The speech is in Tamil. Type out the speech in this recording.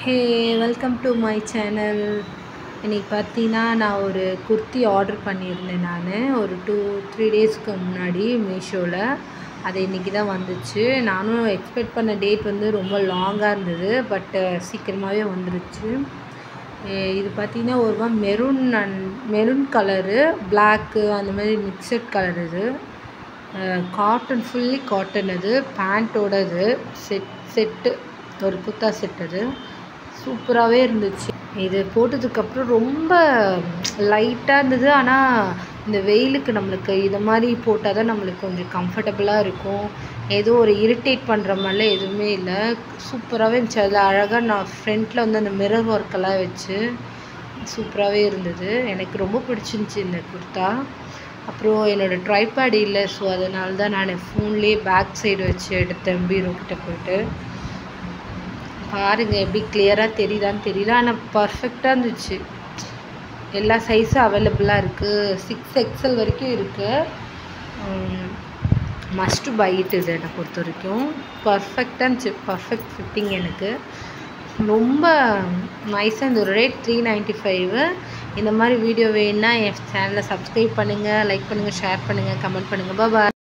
hey welcome to my channel இன்னைக்கு பார்த்தீங்கன்னா நான் ஒரு குர்த்தி ஆர்டர் பண்ணியிருந்தேன் நான் ஒரு டூ த்ரீ டேஸ்க்கு முன்னாடி மீஷோவில் அது இன்றைக்கி தான் வந்துச்சு நானும் எக்ஸ்பெக்ட் பண்ண டேட் வந்து ரொம்ப லாங்காக இருந்தது பட்டு சீக்கிரமாகவே வந்துருச்சு எ- இது பார்த்தீங்கன்னா ஒரு மாதிரி maroon and maroon colour black அந்த மாதிரி மிக்சட் கலர் இது காட்டன் ஃபுல்லி காட்டன் அது பேண்ட்டோட இது செட் செட்டு ஒரு குர்த்தா செட் அது சூப்பராகவே இருந்துச்சு இது போட்டதுக்கப்புறம் ரொம்ப லைட்டாக இருந்தது ஆனால் இந்த வெயிலுக்கு நம்மளுக்கு இது மாதிரி போட்டால் தான் நம்மளுக்கு கொஞ்சம் கம்ஃபர்டபுளாக இருக்கும் ஏதோ ஒரு இரிட்டேட் பண்ணுற மாதிரிலாம் எதுவுமே இல்லை சூப்பராகவே இருந்துச்சு அதில் அழகாக நான் ஃப்ரண்ட்டில் வந்து அந்த மிரர் ஒர்க்கெல்லாம் வச்சு சூப்பராகவே இருந்தது எனக்கு ரொம்ப பிடிச்சிருந்துச்சி இந்த குர்த்தா அப்புறம் என்னோடய ட்ரைபேட் இல்லை ஸோ அதனால தான் நான் ஃபோன்லேயே பேக் சைடு வச்சு எடுத்தேன் பீரோ கிட்ட போயிட்டு பாருங்கள் எப்படி கிளியராக தெரியுதான்னு தெரியல ஆனால் பர்ஃபெக்டாக இருந்துச்சு எல்லா சைஸும் அவைலபிளாக இருக்குது சிக்ஸ் எக்ஸல் வரைக்கும் இருக்குது மஸ்ட் பை இட் இது என்னை பொறுத்த வரைக்கும் பர்ஃபெக்டாக இருந்துச்சு பர்ஃபெக்ட் ஃபிட்டிங் எனக்கு ரொம்ப நைஸாக இருந்த ஒரு ரேட் த்ரீ நைன்ட்டி ஃபைவு இந்த மாதிரி வீடியோ வேணுன்னா என் சேனலை சப்ஸ்கிரைப் பண்ணுங்கள் லைக் பண்ணுங்கள் ஷேர் பண்ணுங்கள் கமெண்ட் பண்ணுங்கள் பாய்